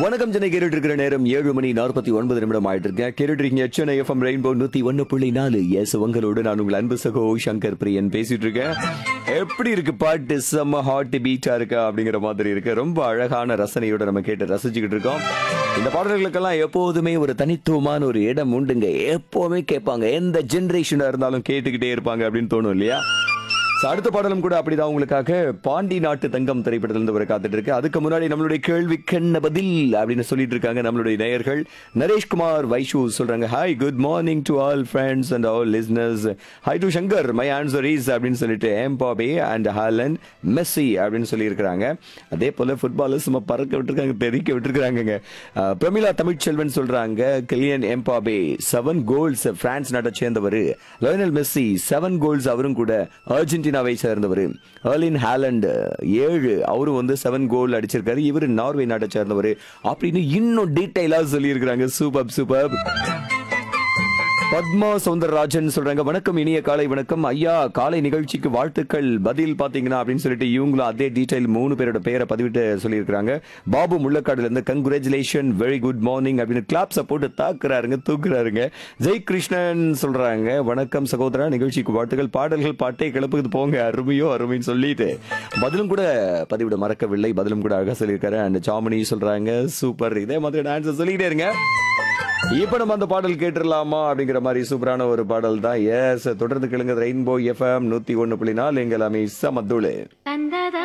வணக்கம் சென்னை கேட்டுட்டு இருக்கிற நேரம் ஏழு மணி நாற்பத்தி ஒன்பது நிமிடம் ஆயிட்டு இருக்கேன் கேட்டுட்டு இருக்கீங்க சென்னை எஃப்எம் ரெயின்போ நூத்தி ஒன்னு புள்ளி நாலு எஸ் உங்களோடு நான் உங்கள் அன்பு சகோ சங்கர் பிரியன் பேசிட்டு இருக்கேன் எப்படி இருக்கு பாட்டு செம்ம ஹாட் பீட்டா இருக்கா அப்படிங்கிற மாதிரி இருக்கு ரொம்ப அழகான ரசனையோட நம்ம கேட்டு ரசிச்சுக்கிட்டு இருக்கோம் இந்த பாடல்களுக்கெல்லாம் எப்போதுமே ஒரு தனித்துவமான ஒரு இடம் உண்டுங்க எப்பவுமே கேட்பாங்க எந்த ஜெனரேஷனா இருந்தாலும் கேட்டுக்கிட்டே இருப்பாங்க அப்படின்னு தோணும் இல்லையா So, அடுத்த பாடலும் கூட அப்படிதான் உங்களுக்காக பாண்டி நாட்டு தங்கம் திரைப்படத்திலிருந்து ஒரு காத்துட்டு இருக்கு அதுக்கு முன்னாடி நம்மளுடைய கேள்விக்கென்ன பதில் அப்படின்னு சொல்லிட்டு இருக்காங்க நம்மளுடைய நேயர்கள் நரேஷ்குமார் வைஷு சொல்றாங்க hi good morning to all friends and all listeners hi to Shankar my answer is அப்படின்னு சொல்லிட்டு எம்பாபே அண்ட் ஹாலன் மெஸ்ஸி அப்படின்னு சொல்லியிருக்கிறாங்க அதே போல ஃபுட்பாலர் சும்மா பறக்க விட்டுருக்காங்க தெரிக்க விட்டுருக்காங்க பிரமிளா தமிழ்ச்செல்வன் சொல்றாங்க Kylian Mbappe seven goals France நாட்டை சேர்ந்தவர் லயோனல் மெஸ்ஸி செவன் கோல்ஸ் அவரும் கூட அர்ஜென்டினாவை சேர்ந்தவர் எர்லின் ஹாலண்ட் ஏழு அவரும் வந்து செவன் கோல் அடிச்சிருக்காரு இவர் நார்வே நாட்டை சேர்ந்தவர் அப்படின்னு இன்னும் டீட்டெயிலா சொல்லியிருக்கிறாங்க சூப்பர் சூப்பர் பத்மா சவுந்தரராஜன் சொல்றாங்க வணக்கம் இனிய காலை வணக்கம் ஐயா காலை நிகழ்ச்சிக்கு வாழ்த்துக்கள் பதில் பாத்தீங்கன்னா அப்படின்னு சொல்லிட்டு இவங்களும் அதே டீடைல் மூணு பேரோட பெயரை பதிவிட்டு சொல்லியிருக்காங்க பாபு முள்ளக்காடுல இருந்து கங்குரேச்சுலேஷன் வெரி குட் மார்னிங் அப்படின்னு கிளாப்ஸை போட்டு தாக்குறாருங்க தூக்குறாருங்க ஜெய் கிருஷ்ணன் சொல்றாங்க வணக்கம் சகோதரா நிகழ்ச்சிக்கு வாழ்த்துக்கள் பாடல்கள் பாட்டை கிளப்புது போங்க அருமையோ அருமைன்னு சொல்லிட்டு பதிலும் கூட பதிவிட மறக்கவில்லை பதிலும் கூட அழகா சொல்லியிருக்காரு அண்ட் சாமணி சொல்றாங்க சூப்பர் இதே மாதிரி டான்ஸ் சொல்லிக்கிட்டே இருங்க இப்ப நம்ம அந்த பாடல் கேட்டுடலாமா அப்படிங்கிற மாதிரி சூப்பரான ஒரு பாடல் தான் எஸ் தொடர்ந்து கேளுங்க ரெயின்போ எஃப்எம் நூத்தி ஒன்னு புள்ளி நாலு எங்கள் அமீ சமத்துளே தந்தத